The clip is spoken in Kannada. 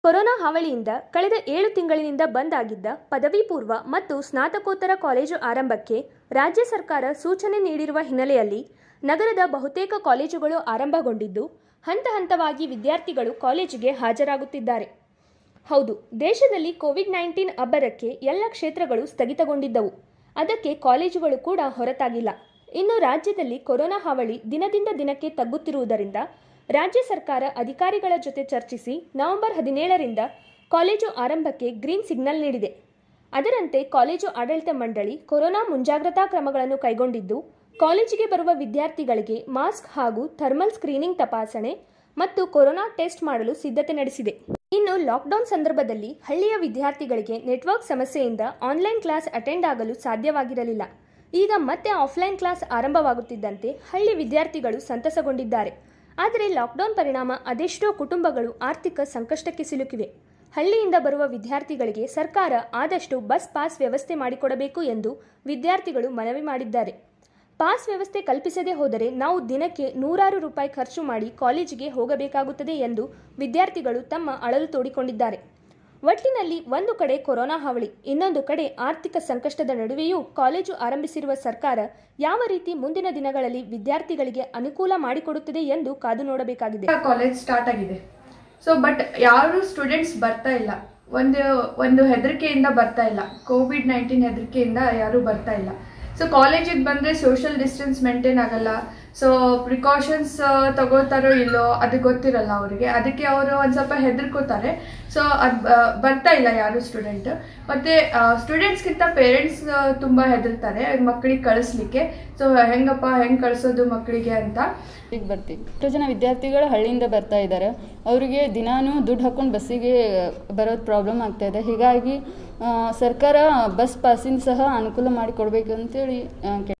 ಕೊರೋನಾ ಹಾವಳಿಯಿಂದ ಕಳೆದ ಏಳು ತಿಂಗಳಿನಿಂದ ಬಂದ್ ಆಗಿದ್ದ ಪದವಿ ಪೂರ್ವ ಮತ್ತು ಸ್ನಾತಕೋತ್ತರ ಕಾಲೇಜು ಆರಂಭಕ್ಕೆ ರಾಜ್ಯ ಸರ್ಕಾರ ಸೂಚನೆ ನೀಡಿರುವ ಹಿನ್ನೆಲೆಯಲ್ಲಿ ನಗರದ ಬಹುತೇಕ ಕಾಲೇಜುಗಳು ಆರಂಭಗೊಂಡಿದ್ದು ಹಂತ ಹಂತವಾಗಿ ವಿದ್ಯಾರ್ಥಿಗಳು ಕಾಲೇಜಿಗೆ ಹಾಜರಾಗುತ್ತಿದ್ದಾರೆ ಹೌದು ದೇಶದಲ್ಲಿ ಕೋವಿಡ್ ನೈನ್ಟೀನ್ ಅಬ್ಬರಕ್ಕೆ ಎಲ್ಲ ಕ್ಷೇತ್ರಗಳು ಸ್ಥಗಿತಗೊಂಡಿದ್ದವು ಅದಕ್ಕೆ ಕಾಲೇಜುಗಳು ಕೂಡ ಹೊರತಾಗಿಲ್ಲ ಇನ್ನು ರಾಜ್ಯದಲ್ಲಿ ಕೊರೋನಾ ಹಾವಳಿ ದಿನದಿಂದ ದಿನಕ್ಕೆ ತಗ್ಗುತ್ತಿರುವುದರಿಂದ ರಾಜ್ಯ ಸರ್ಕಾರ ಅಧಿಕಾರಿಗಳ ಜೊತೆ ಚರ್ಚಿಸಿ ನವೆಂಬರ್ ಹದಿನೇಳರಿಂದ ಕಾಲೇಜು ಆರಂಭಕ್ಕೆ ಗ್ರೀನ್ ಸಿಗ್ನಲ್ ನೀಡಿದೆ ಅದರಂತೆ ಕಾಲೇಜು ಆಡಳಿತ ಮಂಡಳಿ ಕೊರೋನಾ ಮುಂಜಾಗ್ರತಾ ಕ್ರಮಗಳನ್ನು ಕೈಗೊಂಡಿದ್ದು ಕಾಲೇಜಿಗೆ ಬರುವ ವಿದ್ಯಾರ್ಥಿಗಳಿಗೆ ಮಾಸ್ಕ್ ಹಾಗೂ ಥರ್ಮಲ್ ಸ್ಕ್ರೀನಿಂಗ್ ತಪಾಸಣೆ ಮತ್ತು ಕೊರೋನಾ ಟೆಸ್ಟ್ ಮಾಡಲು ಸಿದ್ಧತೆ ನಡೆಸಿದೆ ಇನ್ನು ಲಾಕ್ಡೌನ್ ಸಂದರ್ಭದಲ್ಲಿ ಹಳ್ಳಿಯ ವಿದ್ಯಾರ್ಥಿಗಳಿಗೆ ನೆಟ್ವರ್ಕ್ ಸಮಸ್ಯೆಯಿಂದ ಆನ್ಲೈನ್ ಕ್ಲಾಸ್ ಅಟೆಂಡ್ ಆಗಲು ಸಾಧ್ಯವಾಗಿರಲಿಲ್ಲ ಈಗ ಮತ್ತೆ ಆಫ್ಲೈನ್ ಕ್ಲಾಸ್ ಆರಂಭವಾಗುತ್ತಿದ್ದಂತೆ ಹಳ್ಳಿ ವಿದ್ಯಾರ್ಥಿಗಳು ಸಂತಸಗೊಂಡಿದ್ದಾರೆ ಆದರೆ ಲಾಕ್ಡೌನ್ ಪರಿಣಾಮ ಅದೆಷ್ಟೋ ಕುಟುಂಬಗಳು ಆರ್ಥಿಕ ಸಂಕಷ್ಟಕ್ಕೆ ಸಿಲುಕಿವೆ ಹಳ್ಳಿಯಿಂದ ಬರುವ ವಿದ್ಯಾರ್ಥಿಗಳಿಗೆ ಸರ್ಕಾರ ಆದಷ್ಟು ಬಸ್ ಪಾಸ್ ವ್ಯವಸ್ಥೆ ಮಾಡಿಕೊಡಬೇಕು ಎಂದು ವಿದ್ಯಾರ್ಥಿಗಳು ಮನವಿ ಮಾಡಿದ್ದಾರೆ ಪಾಸ್ ವ್ಯವಸ್ಥೆ ಕಲ್ಪಿಸದೇ ಹೋದರೆ ನಾವು ದಿನಕ್ಕೆ ನೂರಾರು ರೂಪಾಯಿ ಖರ್ಚು ಮಾಡಿ ಕಾಲೇಜಿಗೆ ಹೋಗಬೇಕಾಗುತ್ತದೆ ಎಂದು ವಿದ್ಯಾರ್ಥಿಗಳು ತಮ್ಮ ಅಳಲು ತೋಡಿಕೊಂಡಿದ್ದಾರೆ ಒಟ್ಟಿನಲ್ಲಿ ಒಂದು ಕಡೆ ಕೊರೋನಾ ಹಾವಳಿ ಇನ್ನೊಂದು ಕಡೆ ಆರ್ಥಿಕ ಸಂಕಷ್ಟದ ನಡುವೆಯೂ ಕಾಲೇಜು ಆರಂಭಿಸಿರುವ ಸರ್ಕಾರ ಯಾವ ರೀತಿ ಮುಂದಿನ ದಿನಗಳಲ್ಲಿ ವಿದ್ಯಾರ್ಥಿಗಳಿಗೆ ಅನುಕೂಲ ಮಾಡಿಕೊಡುತ್ತದೆ ಎಂದು ಕಾದು ನೋಡಬೇಕಾಗಿದೆ ಕಾಲೇಜ್ ಸ್ಟಾರ್ಟ್ ಆಗಿದೆ ಸೊ ಬಟ್ ಯಾರು ಸ್ಟೂಡೆಂಟ್ಸ್ ಬರ್ತಾ ಇಲ್ಲ ಒಂದು ಒಂದು ಹೆದರಿಕೆಯಿಂದ ಬರ್ತಾ ಇಲ್ಲ ಕೋವಿಡ್ ನೈನ್ಟೀನ್ ಹೆದರಿಕೆಯಿಂದ ಯಾರು ಬರ್ತಾ ಇಲ್ಲ ಸೊ ಕಾಲೇಜಿಗೆ ಬಂದರೆ ಸೋಷಿಯಲ್ ಡಿಸ್ಟೆನ್ಸ್ ಮೇಂಟೈನ್ ಆಗಲ್ಲ ಸೊ ಪ್ರಿಕಾಷನ್ಸ್ ತಗೋತಾರೋ ಇಲ್ಲೋ ಅದು ಗೊತ್ತಿರಲ್ಲ ಅವರಿಗೆ ಅದಕ್ಕೆ ಅವರು ಒಂದು ಸ್ವಲ್ಪ ಹೆದರ್ಕೋತಾರೆ ಸೊ ಅದು ಬರ್ತಾ ಇಲ್ಲ ಯಾರು ಸ್ಟೂಡೆಂಟ್ ಮತ್ತು ಸ್ಟೂಡೆಂಟ್ಸ್ಗಿಂತ ಪೇರೆಂಟ್ಸ್ ತುಂಬ ಹೆದರ್ತಾರೆ ಮಕ್ಕಳಿಗೆ ಕಳಿಸ್ಲಿಕ್ಕೆ ಸೊ ಹೆಂಗಪ್ಪ ಹೆಂಗೆ ಕಳಿಸೋದು ಮಕ್ಕಳಿಗೆ ಅಂತ ಈಗ ಬರ್ತೀವಿ ಎಷ್ಟೋ ಜನ ವಿದ್ಯಾರ್ಥಿಗಳು ಹಳ್ಳಿಯಿಂದ ಬರ್ತಾ ಇದ್ದಾರೆ ಅವರಿಗೆ ದಿನಾನು ದುಡ್ಡು ಹಾಕೊಂಡು ಬಸ್ಸಿಗೆ ಬರೋದು ಪ್ರಾಬ್ಲಮ್ ಆಗ್ತಾ ಇದೆ ಹೀಗಾಗಿ ಆ, ಸರ್ಕಾರ ಬಸ್ ಪಾಸಿನ ಸಹ ಅನುಕೂಲ ಮಾಡಿಕೊಡ್ಬೇಕು ಅಂತೇಳಿ ಆ,